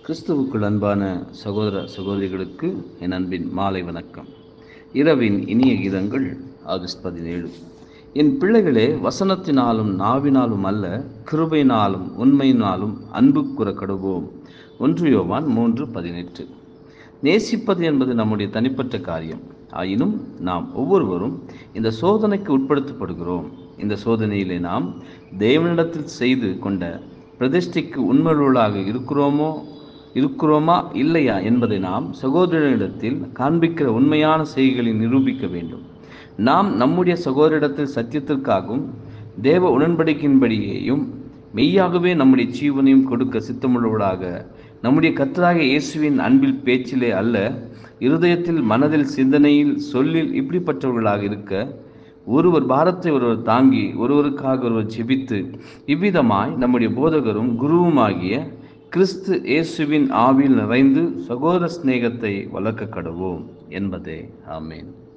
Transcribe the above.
கிறிஸ்துவுக்குள் அன்பான சகோதர சகோதரிகளுக்கு என் அன்பின் மாலை வணக்கம் இரவின் இனிய கீதங்கள் ஆகஸ்ட் பதினேழு என் பிள்ளைகளே வசனத்தினாலும் நாவினாலும் அல்ல கிருபையினாலும் உண்மையினாலும் அன்பு கூற கடுவோம் ஒன்று யோவான் மூன்று பதினெட்டு நேசிப்பது என்பது நம்முடைய தனிப்பட்ட காரியம் ஆயினும் நாம் ஒவ்வொருவரும் இந்த சோதனைக்கு உட்படுத்தப்படுகிறோம் இந்த சோதனையிலே நாம் தேவனிடத்தில் செய்து கொண்ட பிரதிஷ்டைக்கு உண்மையுள்ளாக இருக்கிறோமோ இருக்கிறோமா இல்லையா என்பதை நாம் சகோதரனிடத்தில் காண்பிக்கிற உண்மையான செய்திகளை நிரூபிக்க வேண்டும் நாம் நம்முடைய சகோதரிடத்தில் சத்தியத்திற்காகவும் தேவ உடன்படிக்கையின்படியேயும் மெய்யாகவே நம்முடைய ஜீவனையும் கொடுக்க சித்தமுள்ளவர்களாக நம்முடைய கத்தராக இயேசுவின் அன்பில் பேச்சிலே அல்ல இருதயத்தில் மனதில் சிந்தனையில் சொல்லில் இப்படிப்பட்டவர்களாக இருக்க ஒருவர் பாரத்தை ஒருவர் தாங்கி ஒருவருக்காக ஒருவர் ஜெபித்து இவ்விதமாய் நம்முடைய போதகரும் குருவுமாகிய கிறிஸ்து இயேசுவின் ஆவியில் நிறைந்து சகோதர சிநேகத்தை வளர்க்க கடவோம் என்பதே ஆமேன்